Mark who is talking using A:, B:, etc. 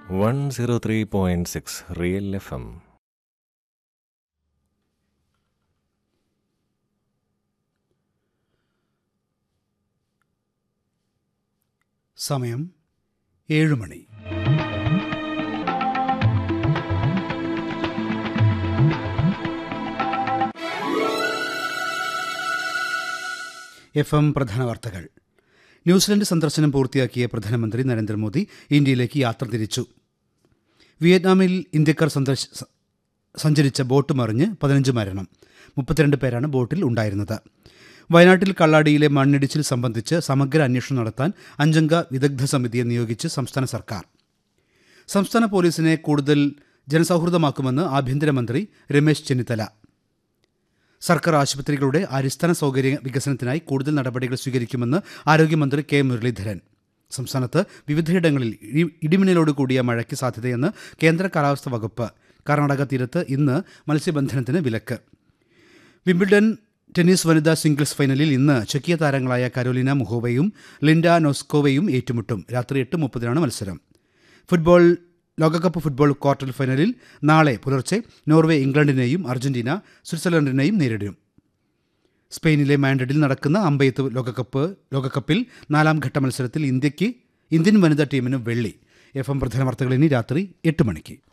A: one zero three point six real F M
B: സമയം ഏഴ് മണി F M പ്രധാന വാർത്തകൾ ന്യൂസിലൻഡ് സന്ദർശനം പൂർത്തിയാക്കിയ പ്രധാനമന്ത്രി നരേന്ദ്രമോദി ഇന്ത്യയിലേക്ക് യാത്ര തിരിച്ചു വിയറ്റ്നാമിൽ ഇന്ത്യക്കാർ സന്ദർശ സ- സഞ്ചരിച്ച ബോട്ട് മറിഞ്ഞ് പതിനഞ്ച് മരണം മുപ്പത്തിരണ്ട് പേരാണ് ബോട്ടിൽ ഉണ്ടായിരുന്നത് വയനാട്ടിൽ കള്ളാടിയിലെ മണ്ണിടിച്ചിൽ സംബന്ധിച്ച് സമഗ്ര അന്വേഷണം നടത്താൻ അഞ്ചംഗ വിദഗ്ധ സമിതിയെ നിയോഗിച്ച് സംസ്ഥാന സർക്കാർ സംസ്ഥാന പോലീസിനെ കൂടുതൽ ജനസൗഹൃദമാക്കുമെന്ന് ആഭ്യന്തരമന്ത്രി രമേശ് ചെന്നിത്തല സർക്കാർ ആശുപത്രികളുടെ അടിസ്ഥാന സൗകര്യ വികസനത്തിനായി കൂടുതൽ നടപടികൾ സ്വീകരിക്കുമെന്ന് ആരോഗ്യമന്ത്രി കെ മുരളീധരൻ സംസ്ഥാനത്ത് വിവിധയിടങ്ങളിൽ ഇടി- ഇടിമിന്നലോട് കൂടിയ മഴയ്ക്ക് സാധ്യതയെന്ന് കേന്ദ്ര കാലാവസ്ഥാ വകുപ്പ് കർണാടക തീരത്ത് ഇന്ന് മത്സ്യബന്ധനത്തിന് വിലക്ക് വിംബിൾഡൺ ടെന്നീസ് വനിതാ സിംഗിൾസ് ഫൈനലിൽ ഇന്ന് ചെക്കിയ താരങ്ങളായ കരോലിന മുഹോവയും ലിൻഡ നോസ്കോവയും ഏറ്റുമുട്ടും രാത്രി എട്ട് മുപ്പതിനാണ് മത്സരം ഫുട്ബോൾ ലോകകപ്പ് ഫുട്ബോൾ ക്വാർട്ടർ ഫൈനലിൽ നാളെ പുലർച്ചെ നോർവേ ഇംഗ്ലണ്ടിനെയും അർജന്റീന സ്വിറ്റ്സർലൻഡിനെയും നേരിടും സ്പെയിനിലെ മാൻഡ്രിഡിൽ നടക്കുന്ന അമ്പെയ്ത്ത് ലോകകപ്പ് ലോകകപ്പിൽ നാലാം ഘട്ട മത്സരത്തിൽ ഇന്ത്യക്ക് ഇന്ത്യൻ വനിതാ ടീമിന് വെള്ളി എഫ് എം പ്രധാന വാർത്തകൾ ഇനി രാത്രി എട്ട് മണിക്ക്